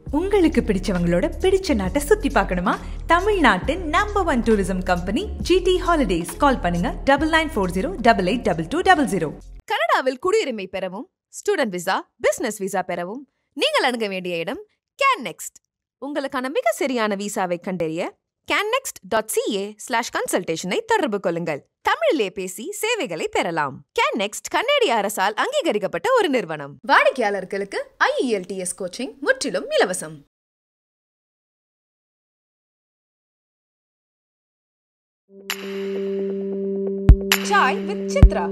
உங்களுக்கு பிடிச்சவங்களோட பிடிச்ச நாட்டை சுத்தி பார்க்கணுமா தமிழ்நாட்டின் number one tourism company GT holidays call பண்ணுங்க double nine four zero double eight double two double zero கனடாவில் குடியுரிமை பெறவும் ஸ்டூடெண்ட் விசா பிசினஸ் விசா பெறவும் நீங்கள் அணுக வேண்டிய இடம் கேன் நெக்ஸ்ட் உங்களுக்கான மிக சரியான விசாவை கண்டறிய கேன்னெக்ஸ்ட் டாட் சிஏ ஸ்லாஷ் கன்சல்டேஷனை தொடர்பு கொள்ளுங்கள் தமிழிலே பேசி சேவைகளை பெறலாம் கேன்னெக்ஸ்ட் கன்னடிய அரசால் அங்கீகரிக்கப்பட்ட ஒரு நிறுவனம் வாடிக்கையாளர்களுக்கு ஐஇஎல்டிஎஸ் கோச்சிங் முற்றிலும் இலவசம் சாய் வித் சித்ரா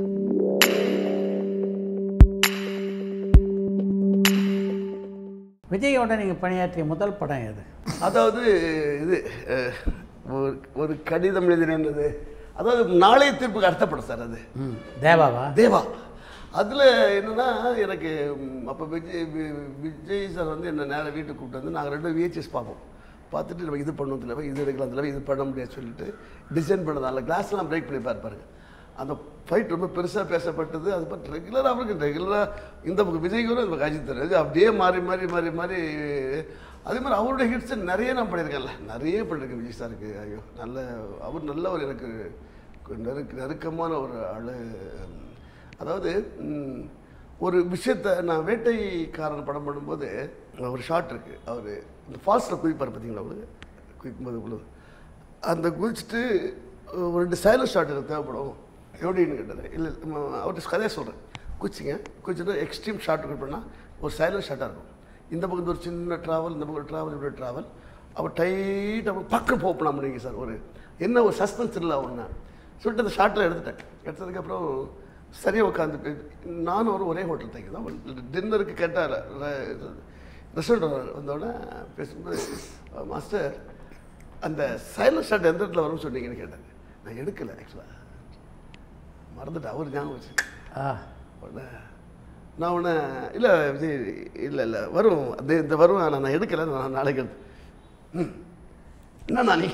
விஜயோட நீங்கள் பணியாற்றிய முதல் படம் எது அதாவது இது அஹ், ஒரு ஒரு கடிதம் எழுதினது அதாவது நாளைய தீர்ப்புக்கு அர்த்தப்படும் சார் அது ம் தேவாவா தேவா அதில் என்னன்னா எனக்கு அப்போ விஜய் வி- விஜய் சார் வந்து என்ன நேராக வீட்டுக்கு கூப்பிட்டு வந்து நாங்கள் ரெண்டும் விஹெச்எஸ் பார்ப்போம் பார்த்துட்டு நம்ம இது பண்ணுவோம் தலைவா இது எடுக்கலாம் தலைவா இது பண்ண முடியாது சொல்லிட்டு டிசைன் பண்ணது அதில் கிளாஸ்லாம் பிரேக் பண்ணி பார்ப்பாருங்க அந்த ஃபைட் ரொம்ப பெருசாக பேசப்பட்டது அது பற்றி ரெகுலராக அவருக்கு ரெகுலராக இந்த பக்கம் விஜய் கூட இந்த பக்கம் அஜித் தர் இது அப்படியே மாறி மாறி மாறி மாறி அதே மாதிரி அவருடைய ஹிட்ஸ் நிறைய நான் பண்ணியிருக்கேன்ல நிறைய பண்ணியிருக்கேன் விஜய் சாருக்கு ஐயோ நல்ல அவர் நல்ல ஒரு எனக்கு நெருக்க நெருக்கமான ஒரு ஆள் அதாவது ம், ஒரு விஷயத்தை நான் வேட்டைக்காரன் படம் பண்ணும்போது ஒரு ஷாட் இருக்குது அவர் இந்த ஃபால்ஸில் குதிப்பார் பார்த்தீங்களா அவரு குதிக்கும்போது இவ்வளவு அந்த குதிச்சுட்டு ஒரு ரெண்டு சைலண்ட் ஷாட் எனக்கு தேவைப்படும் எப்படின்னு கேட்டது இல்லை அவர்கிட்ட கதையை சொல்கிறேன் குச்சிங்க குச்சிட்டு எக்ஸ்ட்ரீம் ஷாட் பண்ணால் ஒரு சைலண்ட் ஷாட்டாக இருக்கும் இந்த பக்கம் ஒரு சின்ன ட்ராவல் இந்த பக்கம் ட்ராவல் இப்படி ட்ராவல் அவர் டைட்டாக பக்கம் போகணும் அப்படிங்க சார் ஒரு என்ன ஒரு சஸ்பென்ஸ் இல்லை ஒன்று சொல்லிட்டு அந்த ஷார்ட்டில் எடுத்துட்டேன் எடுத்ததுக்கப்புறம் சரியாக உட்காந்துட்டு நானும் ஒரு ஒரே ஹோட்டல் தங்கி தான் டின்னருக்கு கேட்டால் ரெஸ்டாரண்ட் வந்தோடனே பேசும்போது மாஸ்டர் அந்த சைலண்ட் ஷாட் எந்த இடத்துல வரும்னு சொன்னீங்கன்னு கேட்டாங்க நான் எடுக்கலை ஆக்சுவலாக மறந்துட்டேன் அவர் ஞாபகம் வச்சு ஆ உடனே நான் உடனே இல்லை விஜய் இல்லை இல்லை வரும் அது இந்த வரும் ஆனால் நான் எடுக்கலை நான் நாளைக்கு எடுத்து ம் என்ன நீ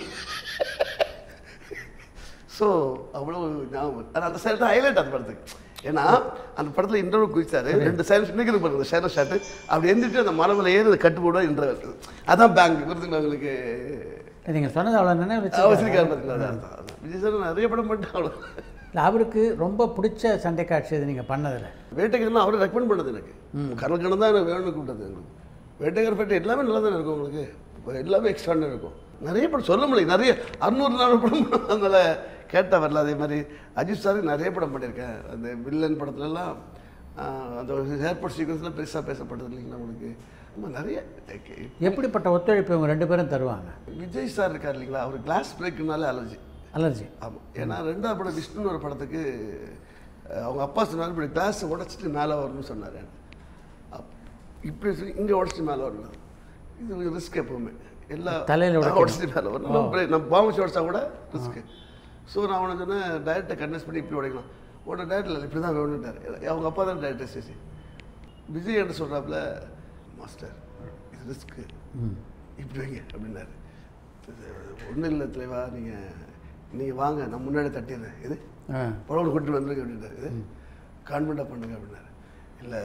ஸோ அவ்வளோ ஞாபகம் இருக்கு. ஆனா அந்த சைடு தான் ஹைலைட் அந்த படத்துக்கு ஏன்னா அந்த படத்தில் இன்டர்வியூ குதிச்சாரு ரெண்டு சைலன்ஸ் நிற்கிறது பாருங்க சைலண்ட் ஷாட்டு அப்படி எந்திரிட்டு அந்த மரமில் ஏறி அதை கட்டு போடுவா இன்டர்வல் அதான் பேங்க் விருதுங்க அவங்களுக்கு நீங்கள் சொன்னது அவ்வளோ நினைவு அவசரிக்கார் வச்சு பார்த்தீங்களா அதான், அதான். விஜய் சார் நிறைய படம் பண்ணிட்டு அவ்வளோ இல்லை அவருக்கு ரொம்ப பிடிச்ச சண்டை காட்சி இது நீங்கள் பண்ணதில் வேட்டைக்காரன் அவரை ரெக்கமெண்ட் பண்ணது எனக்கு கரல்கணம் தான் எனக்கு வேணும்னு கூப்பிட்டது எங்களுக்கு வேட்டைக்கார பேட்டை எல்லாமே நல்லா தானே இருக்கும் உங்களுக்கு இப்போ எல்லாமே எக்ஸ்ட்ரான்னு இருக்கும் நிறைய படம் சொல்ல முடியல நிறைய அறுநூறு நாலு படம் பண்ண- அதனால கேட்டால் வரல அதே மாதிரி அஜித் சாருக்கு நிறைய படம் பண்ணியிருக்கேன் அந்த வில்லன் படத்துலலாம் ஆஹ், அந்த ஏர்போர்ட் சீக்வன்ஸ்லாம் பெருசாக பேசப்பட்டது இல்லைங்களா உங்களுக்கு ஆமா, நிறைய okay. எப்படிப்பட்ட ஒத்துழைப்பு இவங்க ரெண்டு பேரும் தருவாங்க விஜய் சார் இருக்கார் இல்லைங்களா அவர் கிளாஸ் பிரேக்குனாலே அலர்ஜி அலர்ஜி ஆமாம் ஏன்னா ரெண்டாவது படம் விஷ்ணுன்னு ஒரு படத்துக்கு அஹ், அவங்க அப்பா சொன்னார் இப்படி கிளாஸ் உடச்சிட்டு மேலே வரணும்னு சொன்னார் அப் இப்படி சொல்லி இங்கே உடச்சிட்டு மேலே வரணும் இது ரிஸ்க் எப்பவுமே எல்லா தலையில உடைக்கணும். உடச்சிட்டு மேலே வரணும் நம்ம break- நம்ம பாம்பு உடச்சா கூட ரிஸ்க்கு ஸோ நான் அவனை சொன்னேன் டேரக்டை கன்வென்ஸ் பண்ணி இப்படி உடைக்கலாம் உடனே டேரக்டர் இல்லை இப்படி தான் வேணும்ட்டார் அவங்க அப்பா தான் டேரக்டர் சேசி விஜய் என்ன சொல்கிறாப்புல மாஸ்டர் இது ரிஸ்க்கு இப்படி வைங்க அப்படின்னாரு ஒன்றும் இல்லை தலைவா நீங்கள் நீங்கள் வாங்க நான் முன்னாடி தட்டிடுறேன் இது ஆ பழம் கொண்டு வந்துருங்க அப்படின்னாரு இது கான்ஃபிடண்டாக பண்ணுங்க அப்படின்னாரு இல்லை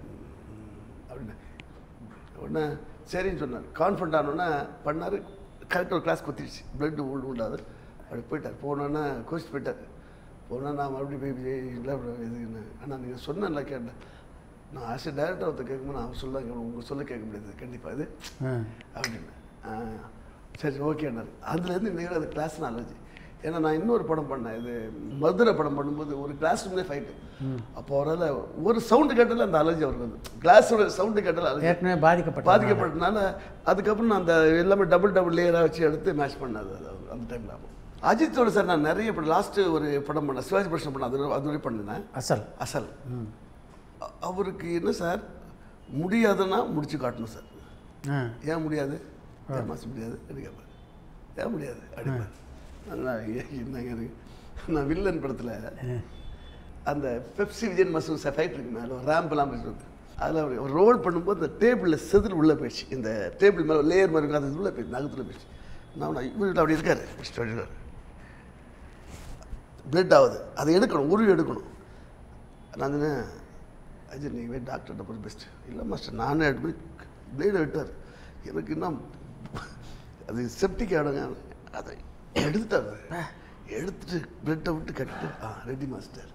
அப்படின்னா உடனே சரின்னு சொன்னார் கான்ஃபிடண்ட் ஆனோடனே பண்ணார் கரெக்டாக ஒரு கிளாஸ் குத்திடுச்சு பிளட் உண்டு உண்டாது அப்படி போயிட்டார் போனோன்னே கோச்சிட்டு போயிட்டார் போனால் நான் மறுபடியும் போய் விஜய் இல்லை இதுன்னு ஆனால் நீங்கள் சொன்னல கேட்டேன் நான் ஆஸ் எ டேரக்டர் ஒருத்தர் கேட்கும்போது நான் சொல்ல உங்கள் சொல்ல கேட்க முடியாது கண்டிப்பாக இது ஆ அப்படின்னு ஆ, சரி ஓகேன்னாரு அதுலேருந்து இன்னைக்கு அந்த கிளாஸ் நாலேஜ் ஏன்னா நான் இன்னொரு படம் பண்ணேன் இது மதுரை படம் பண்ணும்போது ஒரு கிளாஸ் ரூம்லேயே ஃபைட்டு அப்போ அவரால் ஒரு சவுண்டு கேட்டால அந்த அலர்ஜி அவருக்கு வந்து கிளாஸோட சவுண்டு கேட்டால அலர்ஜி ஏற்கனவே பாதிக்கப்பட்ட பாதிக்கப்பட்டனால அதுக்கப்புறம் நான் அந்த எல்லாமே டபுள் டபுள் லேயராக வச்சு எடுத்து மேட்ச் பண்ணது அது அது அந்த டைமில் ஆகும் அஜித்தோட சார் நான் நிறைய படம் லாஸ்ட்டு ஒரு படம் பண்ணேன் சிவாஜி பிரச்சனை பண்ணேன் அது அது வரையும் பண்ணினேன் அசல் அசல் அ- அவருக்கு என்ன சார் முடியாதுன்னா முடிச்சு காட்டணும் சார் ஆ ஏன் முடியாது ஏன் மாசம் முடியாது அடிக்காம ஏன் முடியாது அடிப்பார் அதனால் என்னங்க இருக்கு நான் வில்லன் படத்தில் அந்த பெப்சி விஜயன் மசூர் ஃபைட் இருக்கு மேலே ரேம்ப்லாம் பேசுறது அதில் அவர் ஒரு ரோல் பண்ணும்போது அந்த டேபிளில் செதில் உள்ளே போயிடுச்சு இந்த டேபிள் மேலே லேயர் மாதிரி இருக்கும் அது உள்ளே போயிடுச்சு நகத்தில் போயிடுச்சு நான் நான் இவர் அப்படி இருக்காரு வச்சுட்டு இருக்காரு பிளட் ஆகுது அதை எடுக்கணும் உருவி எடுக்கணும் நான் சொன்னேன் அஜய் நீங்கள் போய் டாக்டர்கிட்ட போய் பெஸ்ட்டு இல்லை மாஸ்டர் நானே எடுத்து போய் பிளேடை விட்டார் எனக்கு இன்னும் அது செப்டிக் ஆடுங்க அதை எடுத்துட்டாரு எடுத்துட்டு பிரெட்டை விட்டு கட்டிட்டு ஆ ரெடி மாஸ்டர்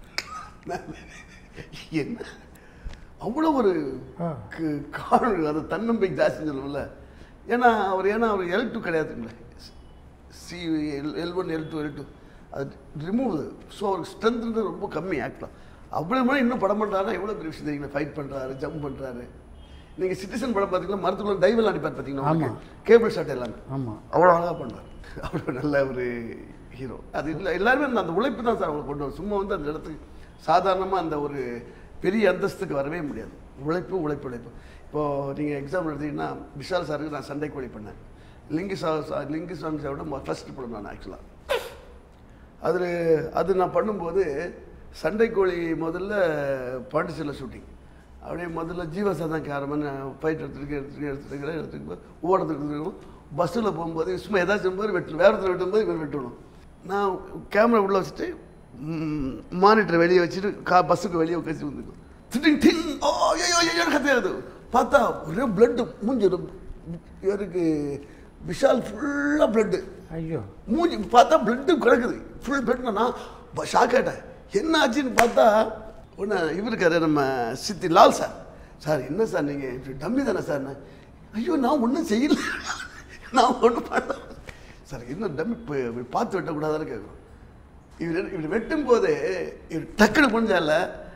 என்ன அவ்வளோ ஒரு க- காரணம் அது தன்னம்பிக்கை ஜாஸ்தின்னு சொல்லுவோம்ல ஏன்னா அவர் ஏன்னா அவர் எல் டூ கிடையாதுங்களே C L L one L two L two அது ரிமூவ் ஸோ அவருக்கு ஸ்ட்ரென்த்ன்றது ரொம்ப கம்மி ஆக்டலாம் அவ்வளோ மாதிரி இன்னும் படம் பண்ணுறாருன்னா எவ்வளோ பெரிய விஷயம் தெரியுங்களா ஃபைட் பண்ணுறாரு ஜம்ப் பண்ணுறாரு நீங்கள் சிட்டிசன் படம் பார்த்தீங்கன்னா மரத்துக்குள்ள டைவெல்லாம் அடிப்பார் பார்த்தீங்கன்னா ஆமா. கேபிள் ஷாட் எல்லாமே ஆமாம் அவ்வளோ அழகாக பண்ணார் அவ்வளோ நல்ல ஒரு ஹீரோ அது இல்லை எல்லாருமே அந்த- அந்த உழைப்பு தான் சார் அவங்க கொண்டு வரும் சும்மா வந்து அந்த இடத்துக்கு சாதாரணமாக அந்த ஒரு பெரிய அந்தஸ்துக்கு வரவே முடியாது உழைப்பு உழைப்பு உழைப்பு இப்போது நீங்கள் எக்ஸாம்பிள் எடுத்தீங்கன்னா விஷால் சாருக்கு நான் சண்டை கோழி பண்ணேன் லிங்கி சா சா- லிங்கி சாமி சாரோட ஃபர்ஸ்ட் படம் நான் ஆக்சுவலாக அதில் அது நான் பண்ணும்போது சண்டை கோழி முதல்ல பாண்டிச்சேரியில் ஷூட்டிங் அப்படியே முதல்ல ஜீவசா தான் கேரமன் ஃபைட் எடுத்துட்டு எடுத்துட்டு எடுத்துட்டு எடுத்துட்டு ஓடுறதுக்கு எடுத்துக்கணும் பஸ்ஸில் போகும்போது சும்மா ஏதாச்சும் போது வெட்டு வேறு இடத்துல வெட்டும்போது இவர் வெட்டணும் நான் கேமரா உள்ளே வச்சுட்டு மானிட்டர் வெளியே வச்சுட்டு கா பஸ்ஸுக்கு வெளியே கழிச்சு வந்துருக்கோம் திட்டிங் டிங் ஓ ஐயோ ஐயோ கத்தையாது பார்த்தா ஒரே பிளட்டு மூஞ்சி ஒரு- இவருக்கு விஷால் ஃபுல்லாக பிளட்டு ஐயோ மூஞ்சி பார்த்தா பிளட்டு கிடக்குது ஃபுல் பிளட் நான் ஷாக் ஆகிட்டேன் என்ன ஆச்சுன்னு பார்த்தா ஒன்று இவருக்காரு நம்ம சித்தி லால் சார் சார் என்ன சார் நீங்கள் இப்படி டம்மி தானே சார் நான், ஐயோ நான் ஒன்றும் செய்யல நான் ஒன்றும் பண்ண சார் என்ன டம்மி போய் போய் பார்த்து வெட்டக்கூடாதான்னு கேட்குறோம் இவர் இவர் வெட்டும் போது இவர் டக்குனு முடிஞ்சால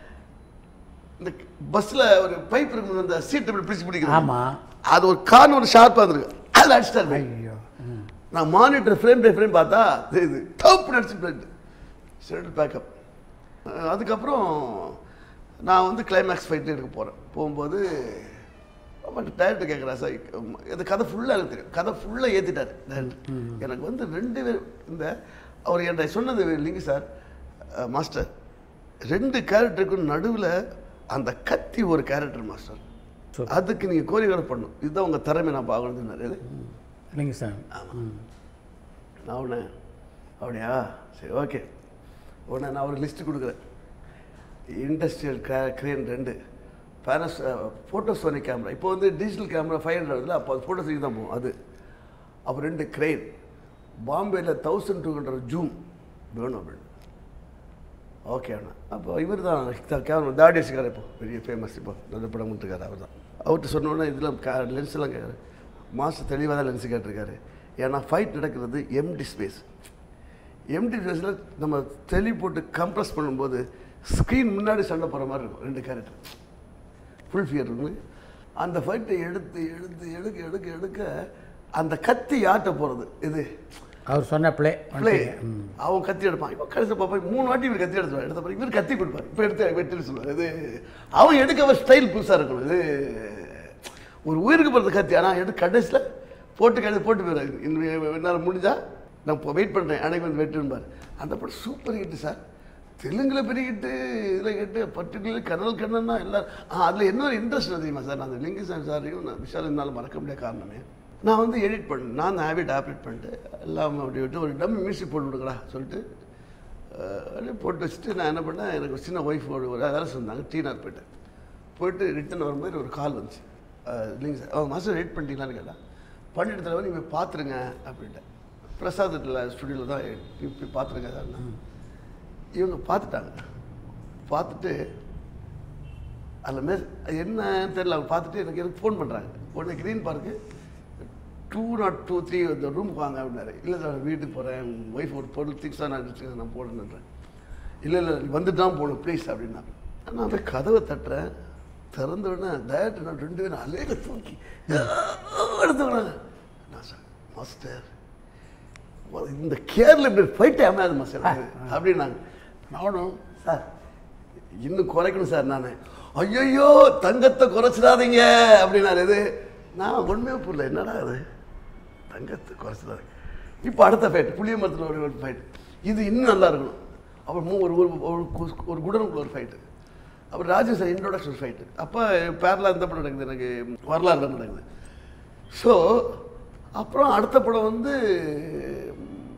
இந்த பஸ்ஸில் ஒரு பைப் இருக்கு அந்த சீட் இப்படி பிடிச்சி பிடிக்கிறது ஆமா. அது ஒரு கார்னு ஒரு ஷார்ப்பாக இருந்திருக்கு அதில் அடிச்சிட்டாரு ஐயோ ம். நான் மானிட்டர் ஃப்ரேம் பை ஃப்ரேம் பார்த்தா இது டப் நடிச்சு பிளட் ஷெடியூல் பேக்கப் அதுக்கப்புறம் நான் வந்து கிளைமேக்ஸ் ஃபைட் எடுக்க போகிறேன் போகும்போது பட் டேரக்டர் கேட்குறா சார் இந்த கதை ஃபுல்லாக எனக்கு தெரியும் கதை ஃபுல்லாக ஏற்றிட்டார் டேரக்டர் எனக்கு வந்து ரெண்டு பேர் இந்த அவர் என்கிட்ட சொன்னது இல்லைங்க சார் மாஸ்டர் ரெண்டு கேரக்டருக்கும் நடுவில் அந்த கத்தி ஒரு கேரக்டர் மாஸ்டர் சரி. அதுக்கு நீங்கள் கோரியோகிராஃப் பண்ணணும் இதுதான் உங்கள் திறமை நான் பார்க்கணுன்னு இல்லைங்க சார் ம். நான் உடனே அப்படியா சரி ஓகே உடனே நான் ஒரு லிஸ்ட்டு கொடுக்குறேன் இண்டஸ்ட்ரியல் க்ரே க்ரேன் ரெண்டு பேனஸ் ஃபோட்டோசோனிக் கேமரா இப்போ வந்து டிஜிட்டல் கேமரா ஃபைவ் ஹண்ட்ரட் அப்போ அது ஃபோட்டோஸுக்கு தான் போகும் அது அப்புறம் ரெண்டு க்ரெயின் பாம்பேயில் தௌசண்ட் டூ ஹண்ட்ரட் ஜூம் வேணும் அப்படின்னு ஓகே அண்ணா அப்போ இவர் தான் கேமரா தாடியஸ்கார் இப்போ பெரிய ஃபேமஸ் இப்போ நல்ல படம் பண்ணிருக்காரு அவர் தான் அவர்கிட்ட சொன்னோன்னே இதில் கா லென்ஸ் எல்லாம் கேட்குறாரு மாஸ்டர் தெளிவாக தான் லென்ஸ் கேட்டிருக்காரு ஏன்னா ஃபைட் நடக்கிறது எம்டி ஸ்பேஸ் எம்டி ஸ்பேஸில் நம்ம தெளி போட்டு கம்ப்ரஸ் பண்ணும்போது ஸ்க்ரீன் முன்னாடி சண்டை போகிற மாதிரி இருக்கும் ரெண்டு கேரக்டர் ஃபுல் ஃபியர் இருக்கு அந்த ஃபைட்டை எடுத்து எடுத்து எடுக்க எடுக்க எடுக்க அந்த கத்தி ஆட்ட போகிறது இது அவர் சொன்ன பிளே பிளே அவன் கத்தி எடுப்பான் இப்போ கடைசி பாப்பா மூணு வாட்டி இவர் கத்தி எடுத்துவார் எடுத்த பிறகு இவர் கத்தி கொடுப்பார் இப்போ எடுத்து வெட்டின்னு சொல்லுவார் இது அவன் எடுக்க அவர் ஸ்டைல் புதுசாக இருக்கணும் இது ஒரு உயிருக்கு போகிறது கத்தி ஆனால் எடுத்து கடைசியில் போட்டு கடைசி போட்டு போயிடுறாரு இந்த என்னால் முடிஞ்சா நான் இப்போ வெயிட் பண்ணுறேன் அன்னைக்கு வந்து வெட்டுன்பார் அந்த படம் சூப்பர் ஹிட்டு சார் தெலுங்கில் பெரிய ஹிட்டு இதில் ஹிட்டு பர்டிகுலர் கனல் கண்ணன்னா எல்லாம் ஆ அதில் இன்னொரு இன்ட்ரெஸ்ட் தெரியுமா சார் நான் அந்த லிங்குசாமி சாரையும் நான் விஷால் இருந்தாலும் மறக்க முடியாத காரணமே நான் வந்து எடிட் பண்ணேன் நான் அந்த ஹேபிட் ஆப்ரேட் பண்ணிட்டு எல்லாம் அப்படி விட்டு ஒரு டம்மி மியூசிக் போட்டு விடுங்கடா சொல்லிட்டு அஹ், அப்படியே போட்டு வச்சுட்டு நான் என்ன பண்ணேன் எனக்கு ஒரு சின்ன ஒய்ஃப் ஒரு வேலை சொன்னாங்க டீனார் போயிட்டேன் போயிட்டு ரிட்டன் வரும்போது ஒரு கால் வந்துச்சு இல்லைங்க சார் அவன் மாதம் வெயிட் பண்ணிட்டீங்களான்னு கேட்டா பண்ணிட்டு தலைவர் நீங்கள் போய் பார்த்துருங்க அப்படின்ட்டேன் பிரசாதத்தில் ஸ்டுடியோவில் தான் போய் போய் பார்த்துருங்க சார் இவங்க பார்த்துட்டாங்க பார்த்துட்டு அதில் மெஸ் என்னன்னு தெரியல அவங்க பார்த்துட்டு எனக்கு எனக்கு ஃபோன் பண்ணுறாங்க உடனே green park two nought two three இந்த ரூமுக்கு வாங்க அப்படின்னாரு இல்லை சார் வீட்டுக்கு போகிறேன் ஒய்ஃப் ஒரு பொருள் திங்ஸ் தான் நான் வச்சுருக்கேன் நான் போடணுன்றேன் இல்லை இல்லை நீ வந்துட்டு தான் போகணும் ப்ளீஸ் அப்படின்னா நான் போய் கதவை தட்டுறேன் திறந்த உடனே டயட் நான் ரெண்டு பேரும் அலேக தூக்கி எடுத்துக்கிறாங்க நான் சார் மாஸ்டர் இந்த கேரில் இப்படி ஃபைட்டே அமையாது மாஸ்டர் அப்படின்னாங்க நானும் சார் இன்னும் குறைக்கணும் சார் நான் ஐயோ தங்கத்தை குறைச்சிடாதீங்க அப்படின்னாரு இது நான் ஒன்றுமே புரியல என்னடா அது தங்கத்தை குறைச்சிடாதீங்க இப்போ அடுத்த ஃபைட் புளிய மரத்தில் ஒரு ஒரு ஃபைட் இது இன்னும் நல்லா இருக்கணும் அப்புறம் மூ- ஒரு ஒரு ஒரு கு- ஒரு குடனுக்குள்ள ஒரு ஃபைட்டு அப்புறம் ராஜு சார் இன்ட்ரோடக்ஷன் ஃபைட்டு அப்போ பேரலாக இந்த படம் நடக்குது எனக்கு வரலாறு தான் நடக்குது ஸோ அப்புறம் அடுத்த படம் வந்து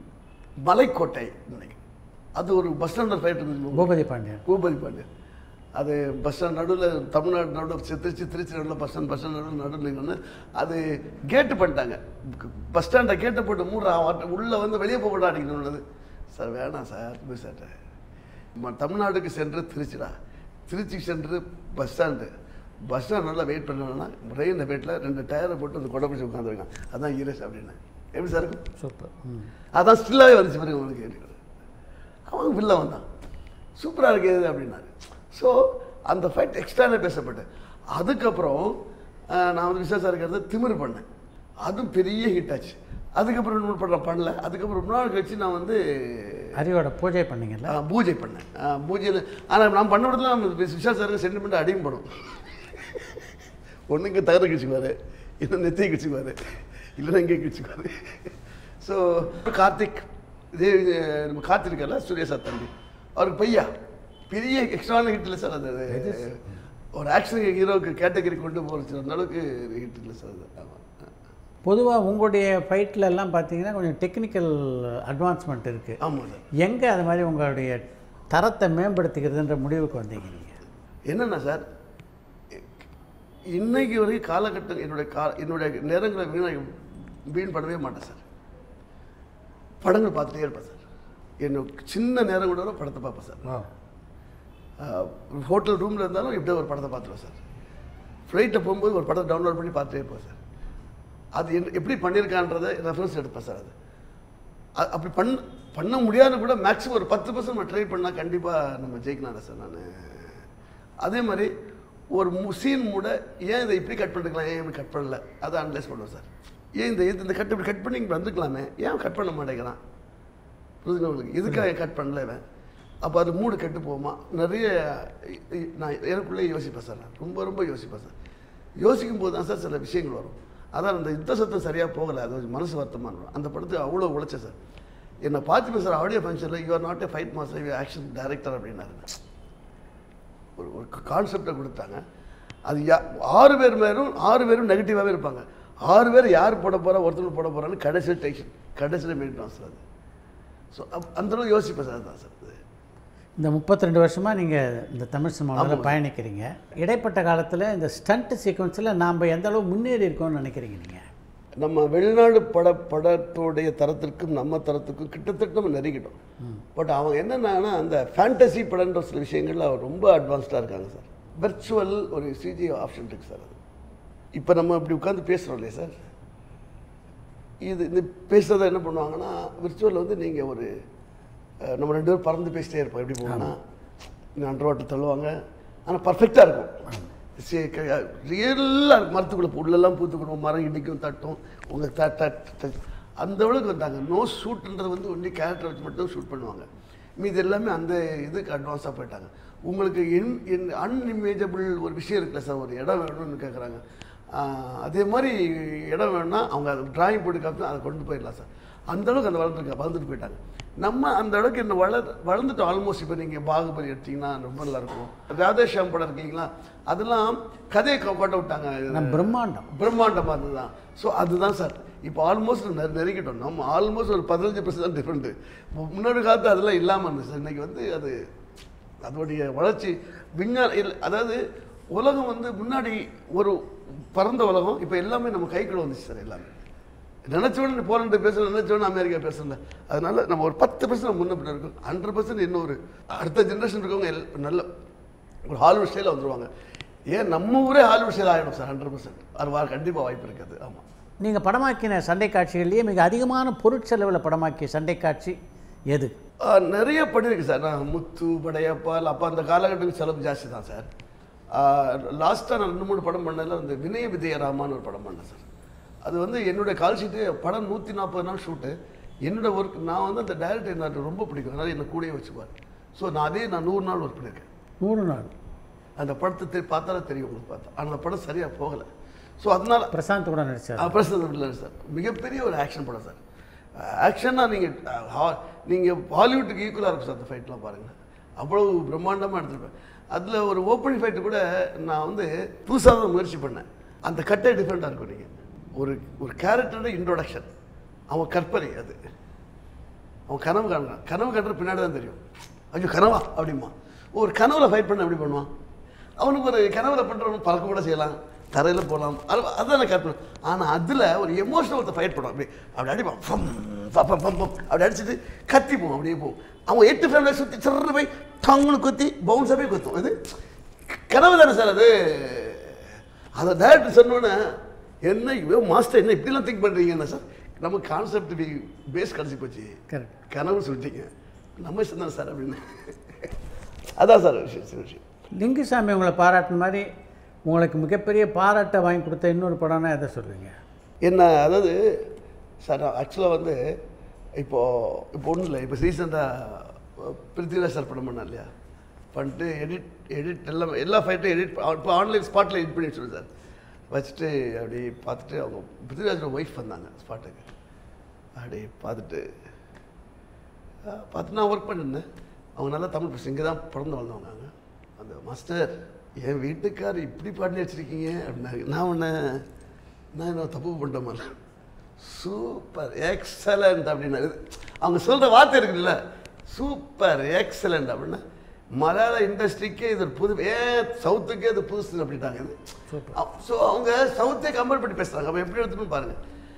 மலைக்கோட்டை நினைக்கிறேன் அது ஒரு பஸ் ஸ்டாண்டர் ஃபைட் இருந்தது பூபதி பாண்டியன் பூபதி பாண்டியன் அது பஸ் ஸ்டாண்ட் நடுவில் தமிழ்நாடு நடுவில் திருச்சி திருச்சி நடுவில் பஸ் ஸ்டாண்ட் பஸ் ஸ்டாண்ட் நடுவில் நடுவில் வந்து அது கேட்டு பண்ணிட்டாங்க பஸ் ஸ்டாண்டை கேட்டை போட்டு மூடுற உள்ளே வந்து வெளியே போக அடிக்கணும்னது சார் வேணாம் சார் போய் சார் ம- தமிழ்நாடுக்கு சென்று திருச்சிடா திருச்சிக்கு சென்று பஸ் ஸ்டாண்டு பஸ் ஸ்டாண்ட் நல்லா வெயிட் பண்ணணும்னா ரெயின் வெயிட்டில் ரெண்டு டயரை போட்டு அந்த கொடை பிடிச்சி உட்காந்துருக்கான் அதான் ஈரஸ் அப்படின்னு எப்படி சார் இருக்கும் சூப்பர் ம் அதான் ஸ்டில்லாகவே வந்துச்சு பாருங்க உங்களுக்கு கேள்வி அவன் வில்ல வந்தான் சூப்பராக இருக்குது அப்படின்னாரு ஸோ அந்த ஃபைட் எக்ஸ்ட்ரானே பேசப்பட்டேன் அதுக்கப்புறம் அஹ், நான் வந்து விசேஷம் இருக்கிறது திமிரு பண்ணேன் அதுவும் பெரிய ஹிட் ஆச்சு அதுக்கப்புறம் இன்னொரு படம் பண்ணல அதுக்கப்புறம் ரொம்ப நாள் கழிச்சு நான் வந்து ஹரியோட பூஜை பண்ணீங்கல்ல அஹ், பூஜை பண்ணேன் அஹ், பூஜையில் ஆனால் நான் பண்ண இடத்துல நம்ம விசேஷம் சாருக்கு சென்டிமெண்ட் அடியும் படும் ஒன்று இங்கே தகர கிழிச்சுக்குவார் இன்னும் நெத்தியை கிழிச்சுக்குவார் இல்லைன்னா இங்கே கிழிச்சுக்குவார் ஸோ கார்த்திக் இதே இது நம்ம கார்த்திக் இருக்கார்ல சூர்யா சார் தம்பி அவருக்கு பையா பெரிய எக்ஸ்ட்ரான ஹிட் இல்லை சார் அது அது ஒரு ஆக்ஷன் ஹீரோவுக்கு கேட்டகரி கொண்டு போகிறது அந்த அளவுக்கு ஹிட் இல்லை சார் அது ஆமாம் பொதுவாக உங்களுடைய ஃபைட்ல எல்லாம் பார்த்தீங்கன்னா கொஞ்சம் டெக்னிக்கல் அட்வான்ஸ்மெண்ட் இருக்குது ஆமாம் சார் எங்கே அது மாதிரி உங்களுடைய தரத்தை மேம்படுத்திக்கிறதுன்ற முடிவுக்கு வந்தீங்க நீங்கள் என்னென்ன சார் இன்னைக்கு வரைக்கும் காலகட்டம் என்னுடைய கா என்னுடைய நேரங்களை வீணா வீண் பண்ணவே மாட்டேன் சார் படங்கள் பார்த்துட்டே இருப்பேன் சார் என்னோட சின்ன நேரம் கூட வரும் படத்தை பார்ப்பேன் சார் ஹோட்டல் ரூமில் இருந்தாலும் எப்படியோ ஒரு படத்தை பார்த்துருவேன் சார் ஃப்ளைட்டில் போகும்போது ஒரு படத்தை டவுன்லோட் பண்ணி பார்த்துட்டே இருப்பேன் சார் அது என்ன எப்படி பண்ணியிருக்கான்றதை ரெஃபரன்ஸ் எடுப்பேன் சார் அது அ- அப்படி பண்ண பண்ண முடியாத கூட மேக்ஸிமம் ஒரு பத்து பர்சன்ட் நம்ம ட்ரை பண்ணால் கண்டிப்பாக நம்ம ஜெயிக்கலாம் சார் நான் அதே மாதிரி ஒரு சீன் மூட ஏன் இதை இப்படி கட் பண்ணிருக்கலாம் ஏன் இப்படி கட் பண்ணல அதை அனலைஸ் பண்ணுவோம் சார் ஏன் இந்த இது- இந்த கட் இப்படி கட் பண்ணி இங்கே வந்துக்கலாமே ஏன் கட் பண்ண மாட்டேங்கிறான் புரியுதுங்க உங்களுக்கு எதுக்காக கட் பண்ணல இவன் அப்போ அது மூடு கெட்டு போகுமா நிறைய இ- இ- நான் எனக்குள்ளே யோசிப்பேன் சார் நான் ரொம்ப ரொம்ப யோசிப்பேன் சார் யோசிக்கும் போது தான் சார் சில விஷயங்கள் வரும் அதான் அந்த யுத்த சத்தம் சரியாக போகலை அது கொஞ்சம் மனசு வருத்தமாக இருக்கும் அந்த படத்துக்கு அவ்வளோ உழைச்சேன் சார் என்னை பார்த்து சார் ஆடியோ ஃபங்க்ஷனில் you are not a fight master you action director அப்படின்னாரு ஒரு ஒரு கான்செப்டை கொடுத்தாங்க அது யா ஆறு பேர் மேலும் ஆறு பேரும் நெகட்டிவாகவே இருப்பாங்க ஆறு பேர் யார் போட போகிறா ஒருத்தர் போட போகிறான்னு கடைசியில் டென்ஷன் கடைசியில் மெயின்டான் சார் அது ஸோ அந்தளவு யோசிப்பேன் சார் தான் சார் அது இந்த 32 வருஷமாக நீங்கள் இந்த தமிழ் சினிமாவில் பயணிக்கிறீங்க இடைப்பட்ட காலத்தில் இந்த ஸ்டண்ட் சீக்வன்ஸில் நாம் எந்த அளவு முன்னேறி இருக்கோம்னு நினைக்கிறீங்க நீங்கள் நம்ம வெளிநாடு பட படத்துடைய தரத்திற்கும் நம்ம தரத்துக்கும் கிட்டத்தட்ட நம்ம நெருங்கிட்டோம் பட் அவங்க என்னென்னா அந்த ஃபேண்டசி படன்ற சில விஷயங்கள்ல அவர் ரொம்ப அட்வான்ஸ்டாக இருக்காங்க சார் விர்ச்சுவல் ஒரு சிஜி ஆப்ஷன் இருக்குது சார் அது இப்போ நம்ம இப்படி உட்காந்து பேசுகிறோம் இல்லையா சார் இது இந்த பேசுகிறத என்ன பண்ணுவாங்கன்னா விர்ச்சுவலில் வந்து நீங்கள் ஒரு அஹ், நம்ம ரெண்டு பேரும் பறந்து பேசிட்டே இருப்போம் எப்படி போகணும்னா அண்டர் வாட்டர் தள்ளுவாங்க ஆனால் பர்ஃபெக்டாக இருக்கும் ரியலாக இருக்கும் மரத்துக்குள்ளே உள்ளெல்லாம் பூத்துக்கணும் மரம் இடிக்கும் தட்டும் உங்கள் த த த- அந்த அளவுக்கு வந்தாங்க நோ ஷூட்ன்றது வந்து ஒன்லி கேரக்டர் வச்சு மட்டும் ஷூட் பண்ணுவாங்க மீது எல்லாமே அந்த இதுக்கு அட்வான்ஸாக போயிட்டாங்க உங்களுக்கு இன் இன் அன்இமேஜபிள் ஒரு விஷயம் இருக்குல்ல சார் ஒரு இடம் வேணும்னு கேட்குறாங்க அதே மாதிரி இடம் வேணும்னா அவங்க அதை டிராயிங் போட்டு காமிச்சு அதை கொண்டு போயிடலாம் சார் அந்த அளவுக்கு அந்த வளர்ந்துருக்க வளர்ந்துட்டு போயிட்டாங்க நம்ம அந்த அளவுக்கு என்ன வளர் வளர்ந்துட்டோம் ஆல்மோஸ்ட் இப்போ நீங்கள் பாகுபலி எடுத்தீங்கன்னா ரொம்ப நல்லா இருக்கும் ராதேஷாம் படம் இருக்கீங்களா அதெல்லாம் கதையை கொ- கொண்டு விட்டாங்க நம்ம பிரம்மாண்டம் பிரம்மாண்டமாக இருந்ததுதான் ஸோ அதுதான் சார் இப்போ ஆல்மோஸ்ட் நெருங்கிட்டோம் நம்ம ஆல்மோஸ்ட் ஒரு பதினஞ்சு பர்சன்ட் தான் டிஃப்ரெண்ட்டு முன்னாடி காலத்து அதெல்லாம் இல்லாமல் இருந்துச்சு சார் இன்றைக்கி வந்து அது அதோடைய வளர்ச்சி விஞ்ஞான இல்ல- அதாவது உலகம் வந்து முன்னாடி ஒரு பரந்த உலகம் இப்போ எல்லாமே நம்ம கைக்குள்ள வந்துச்சு சார் எல்லாமே நினச்சவொடனே போலண்டு பேசல நினச்சவொடனே அமெரிக்கா பேசல அதனால நம்ம ஒரு பத்து பர்சன்ட் முன்ன பின்ன இருக்கும் ஹண்ட்ரட் பர்சன்ட் இன்னொரு அடுத்த ஜென்ரேஷன் இருக்கவங்க எல் நல்ல ஒரு ஹாலிவுட் ஸ்டைலில் வந்துருவாங்க ஏன் நம்ம ஊரே ஹாலிவுட் ஸ்டைல் ஆகிடும் சார் ஹண்ட்ரட் பர்சன்ட் அது வா கண்டிப்பாக வாய்ப்பு இருக்குது ஆமாம் நீங்கள் படமாக்கின சண்டை காட்சிகள்லேயே மிக அதிகமான பொருட்செலவில் படமாக்கிய சண்டை காட்சி எது ஆ, நிறைய பண்ணியிருக்கு சார் நான் முத்து படையப்பால் அப்போ அந்த காலகட்டத்துக்கு செலவு ஜாஸ்தி தான் சார் லாஸ்ட்டாக நான் ரெண்டு மூணு படம் பண்ணதில் அந்த வினய விஜயராமான்னு ஒரு படம் பண்ணேன் சார் அது வந்து என்னுடைய கால் ஷீட்டு படம் நூற்றி நாற்பது நாள் ஷூட்டு என்னோட ஒர்க் நான் வந்து அந்த டைரக்டர் எனக்கு ரொம்ப பிடிக்கும் அதனால் என்னை கூடயே வச்சுப்பார் ஸோ நான் அதே நான் நூறு நாள் ஒர்க் பண்ணியிருக்கேன் நூறு நாள் அந்த படத்தை தெரி- பார்த்தாலே தெரியும் உங்களுக்கு பார்த்தா ஆனால் அந்த படம் சரியாக போகலை ஸோ அதனால பிரசாந்த் கூட நடிச்சார் பிரசன்ட் இல்லை சார் மிகப்பெரிய ஒரு ஆக்ஷன் படம் சார் ஆக்ஷன்னா நீங்கள் நீங்கள் ஹாலிவுட்டுக்கு ஈக்குவலாக இருக்கும் சார் அந்த ஃபைட்லாம் பாருங்கள் அவ்வளோ பிரம்மாண்டமாக எடுத்திருப்பேன் அதில் ஒரு ஓப்பனிங் ஃபைட்டு கூட நான் வந்து புதுசாக தான் முயற்சி பண்ணேன் அந்த கட்டே டிஃப்ரெண்ட்டாக இருக்கும் நீங்கள் ஒரு ஒரு கேரக்டரோட இன்ட்ரோடக்ஷன் அவன் கற்பனை அது அவன் கனவு காணுறான் கனவு காட்டுற பின்னாடி தான் தெரியும் ஐயோ கனவா அப்படிமா ஒரு கனவுல ஃபைட் பண்ண எப்படி பண்ணுவான் அவனுக்கு ஒரு கனவுல பண்ணுறவன் பறக்க கூட செய்யலாம் தரையில் போகலாம் அது அதான் நான் கற்பனை ஆனால் அதில் ஒரு எமோஷனல் ஒருத்த ஃபைட் பண்ணுவான் அப்படி அப்படி அடிப்பான் ஃபம் ஃபம் ஃபம் ஃபம் ஃபம் அப்படி அடிச்சுட்டு கத்தி போவோம் அப்படியே போவோம் அவன் எட்டு ஃபேமிலியை சுற்றி சிறந்து போய் டங்குன்னு குத்தி பவுன்ஸாக போய் குத்தும் அது கனவு தானே சார் அது அதை டேரக்டர் சொன்னோன்னே என்ன இவ்வளோ மாஸ்டர் என்ன இப்படிலாம் திங்க் பண்ணுறீங்கன்னு சார் நம்ம கான்செப்ட் பேஸ் கிடச்சி போச்சு Correct. கனவு சொல்லிட்டீங்க நம்ம சொன்னோம் சார் அப்படின்னு அதான் சார் விஷயம் சின்ன விஷயம் லிங்குசாமி உங்களை பாராட்டின மாதிரி உங்களுக்கு மிகப்பெரிய பாராட்டை வாங்கி கொடுத்த இன்னொரு படம்னா எதை சொல்லுவீங்க என்ன அதாவது சார் ஆக்சுவலாக வந்து இப்போது இப்போ ஒன்றும் இல்லை இப்போ ரீசெண்டாக பிருத்திவிராஜ் சார் படம் பண்ணா இல்லையா பண்ணிட்டு எடிட் எடிட் எல்லாம் எல்லா ஃபைட்டும் எடிட் இப்போ ஆன்லைன் ஸ்பாட்டில் எடிட் பண்ணி வச்சுருவேன் சார் வச்சுட்டு அப்படி பார்த்துட்டு அவங்க பிருத்திவிராஜோட ஒய்ஃப் வந்தாங்க ஸ்பாட்டுக்கு அப்படி பார்த்துட்டு அஹ், பார்த்து நான் ஒர்க் பண்ணியிருந்தேன் அவங்க நல்லா தமிழ் பேச இங்கே தான் பிறந்து வளர்ந்தவங்க அவங்க அந்த மாஸ்டர் என் வீட்டுக்கார் இப்படி பாடி வச்சுருக்கீங்க அப்படின்னாரு நான் ஒன்று நான் என்ன தப்பு பண்ணிட்டோமா சூப்பர் எக்ஸலண்ட் அப்படின்னாரு அவங்க சொல்கிற வார்த்தை இருக்குல்ல சூப்பர் எக்ஸலண்ட் அப்படின்னா மலையாள இண்டஸ்ட்ரிக்கே இது ஒரு புது ஏன் சவுத்துக்கே இது புதுசு அப்படின்ட்டாங்க இது ஸோ அவங்க சவுத்தே கம்பேர் பண்ணி பேசுகிறாங்க அப்போ எப்படி எடுத்துன்னு பாருங்கள்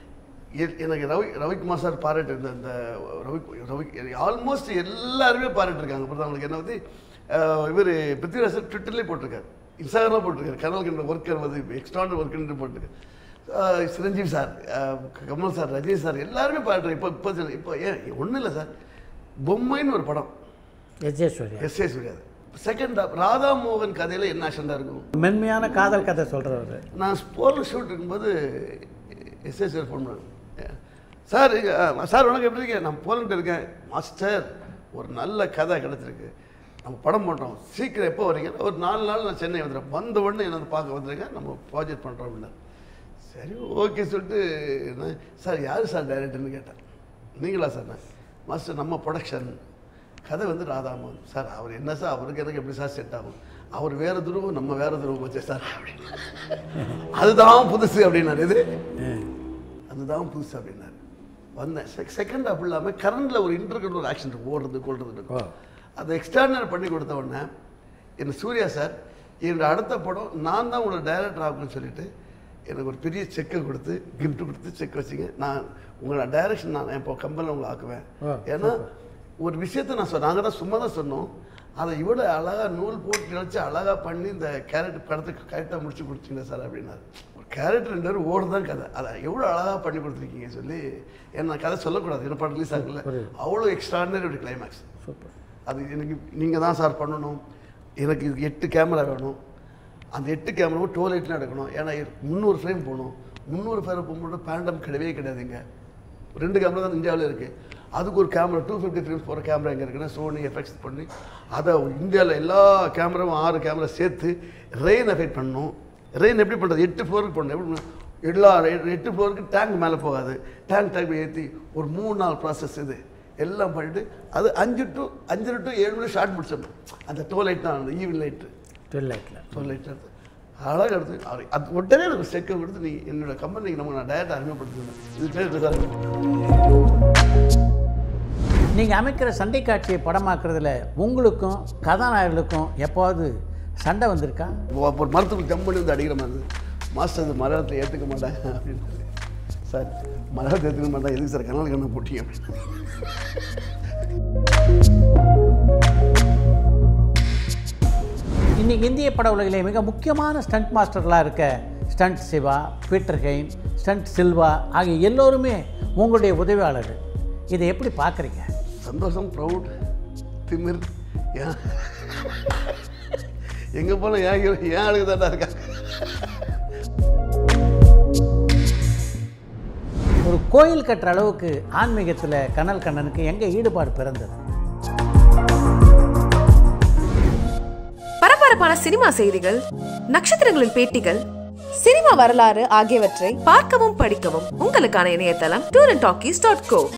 எ- எனக்கு ரவி ரவிக்குமார் சார் பாராட்டு இந்த இந்த ரவி ரவி ஆல்மோஸ்ட் எல்லாருமே பாராட்டிருக்காங்க அப்புறம் அவங்களுக்கு என்ன வந்து இவர் பிருத்திவிராஜ் சார் ட்விட்டர்லேயே போட்டிருக்காரு இன்ஸ்டாகிராமில் போட்டிருக்காரு கனவுக்கு ஒர்க்கர் வந்து எக்ஸ்ட்ராண்ட் ஒர்க்குன்னு போட்டிருக்காரு அஹ் சிரஞ்சீவி சார் அஹ் கமல் சார் ரஜினி சார் எல்லாருமே பாராட்டுறாங்க இப்போ இப்போ இப்போ ஏன் ஒன்றும் இல்லை சார் பொம்மைன்னு ஒரு படம் எஜேஸ்வரியா எஸ் ஏ சூர்யாது செகண்ட் ராதா மோகன் கதையில் என்ன ஆக்ஷன் இருக்கும் மென்மையான காதல் கதை சொல்கிறவர் நான் ஸ்போர்ட்ஸ் ஷூட் இருக்கும்போது எஸ்ஏ சார் ஃபோன் பண்ணேன் சார் இங்க- அஹ், சார் உனக்கு எப்படி இருக்கீங்க நான் போலண்ட் இருக்கேன் மாஸ்டர் ஒரு நல்ல கதை கிடச்சிருக்கு நம்ம படம் பண்ணுறோம் சீக்கிரம் எப்போ வரீங்க ஒரு நாலு நாள் நான் சென்னை வந்துடுறேன் வந்த உடனே என்ன வந்து பார்க்க வந்துருங்க நம்ம ப்ராஜெக்ட் பண்ணுறோம் அப்படின்னா சரி ஓகே சொல்லிட்டு நான் சார் யார் சார் டைரக்டர்னு கேட்டேன் நீங்களா சார் நான் மாஸ்டர் நம்ம ப்ரொடக்ஷன் கதை வந்து ராதாமோகன் சார் அவர் என்ன சார் அவருக்கு எனக்கு எப்படி சார் செட் ஆகும் அவர் வேறு துருவம் நம்ம வேறு துருவம் வச்சே சார் அப்படின்னு அதுதான் புதுசு அப்படின்னாரு இது அதுதான் புதுசு அப்படின்னாரு வந்தேன் செகண்ட் அப்படி இல்லாமல் கரண்டில் ஒரு இன்டர்கண்ட் ஒரு ஆக்ஷன் இருக்கும் ஓடுறது கொள்றது இருக்கும் அதை எக்ஸ்ட்ராடினரி பண்ணி கொடுத்த உடனே என்ன சூர்யா சார் என்னோட அடுத்த படம் நான் தான் உங்களோட டைரக்டர் ஆகுன்னு சொல்லிட்டு எனக்கு ஒரு பெரிய செக்கை கொடுத்து gift கொடுத்து செக் வச்சுங்க நான் உங்களோட டைரக்ஷன் நான் இப்போ கம்பெனியில் உங்களை ஆக்குவேன் ஓ, ஏன்னா ஒரு விஷயத்தை நான் சொன்னேன் நாங்கள் தான் சும்மா தான் சொன்னோம் அதை இவ்வளோ அழகாக நூல் போட்டு இழைச்சி அழகாக பண்ணி இந்த கேரக்டர் படத்துக்கு கரெக்டாக முடிச்சு கொடுத்தீங்க சார் அப்படின்னாரு ஒரு கேரக்டர் ரெண்டு பேரும் ஓடு தான் கதை அதை எவ்வளோ அழகாக பண்ணி கொடுத்துருக்கீங்க சொல்லி ஏன்னா கதை சொல்லக்கூடாது என்ன படம் ரிலீஸ் ஆகல அவ்வளோ எக்ஸ்ட்ராடினரி ஒரு கிளைமேக்ஸ் சூப்பர் அது எனக்கு நீங்கள் தான் சார் பண்ணணும் எனக்கு இதுக்கு எட்டு கேமரா வேணும் அந்த எட்டு கேமராவும் டோலைட்டில் எடுக்கணும் ஏன்னா முந்நூறு ஃப்ரேம் போகணும் முந்நூறு ஃப்ரேம் போகும்போது பேண்டம் கிடையவே கிடையாதுங்க ரெண்டு கேமரா தான் இந்தியாவில் இருக்குது அதுக்கு ஒரு கேமரா டூ ஃபிஃப்டி ஃப்ரேம்ஸ் போகிற கேமரா எங்கே இருக்குன்னா சோனி எஃபெக்ட்ஸ் பண்ணி அதை இந்தியாவில் எல்லா கேமராவும் ஆறு கேமரா சேர்த்து ரெயின் எஃபெக்ட் பண்ணணும் ரெயின் எப்படி பண்ணுறது எட்டு ஃப்ளோருக்கு பண்ணணும் எப்படி பண்ணணும்? எல்லா ரெ- எட்டு ஃப்ளோருக்கு டேங்க் மேலே போகாது டேங்க் டேங்க் ஏற்றி ஒரு மூணு நாள் ப்ராசஸ் இது எல்லாம் பண்ணிட்டு அது அஞ்சு டு அஞ்சு டு ஏழு மணி ஷார்ட் முடிச்சிடணும் அந்த டோல் லைட் தான் அந்த ஈவின் லைட்டு டுவெல் லைட்டில் டோல் லைட் எடுத்து அழகாக எடுத்து அவர் அது உடனே எனக்கு செக்கை கொடுத்து நீ என்னோட கம்பெனிக்கு நம்ம நான் டயட்டை அறிமுகப்படுத்துவேன் இது பேர் சார் நீங்கள் அமைக்கிற சண்டை காட்சியை படமாக்குறதுல உங்களுக்கும் கதாநாயகர்களுக்கும் எப்போவாவது சண்டை வந்திருக்கா ஒரு மரத்துக்கு ஜம்ப் பண்ணி வந்து அடிக்கிற மாதிரி இருந்தது. மாஸ்டர் இந்த மலையாளத்தை ஏற்றுக்க மாட்டாங்க அப்படின்னு சார் மலையாளத்தை ஏற்றுக்க மாட்டாங்க எதுக்கு சார் கனல் கண்ணை போட்டீங்க அப்படின்னு இன்னைக்கு இந்திய பட உலகிலே மிக முக்கியமான ஸ்டண்ட் மாஸ்டர்களாக இருக்க stunt Siva Peter Hein stunt Silva ஆகிய எல்லோருமே உங்களுடைய உதவியாளர்கள் இதை எப்படி பார்க்குறீங்க சந்தோஷம் ப்ரௌட் திமிர் ஏன் எங்கே போனால் ஏன் hero- ஏன் ஆளுங்க தாண்டா இருக்காங்க ஒரு கோயில் கட்டுற அளவுக்கு ஆன்மீகத்தில் கனல் கண்ணனுக்கு எங்கே ஈடுபாடு பிறந்தது பரபரப்பான சினிமா செய்திகள் நட்சத்திரங்களின் பேட்டிகள் சினிமா வரலாறு ஆகியவற்றை பார்க்கவும் படிக்கவும் உங்களுக்கான இணையதளம் tour and talkies dot go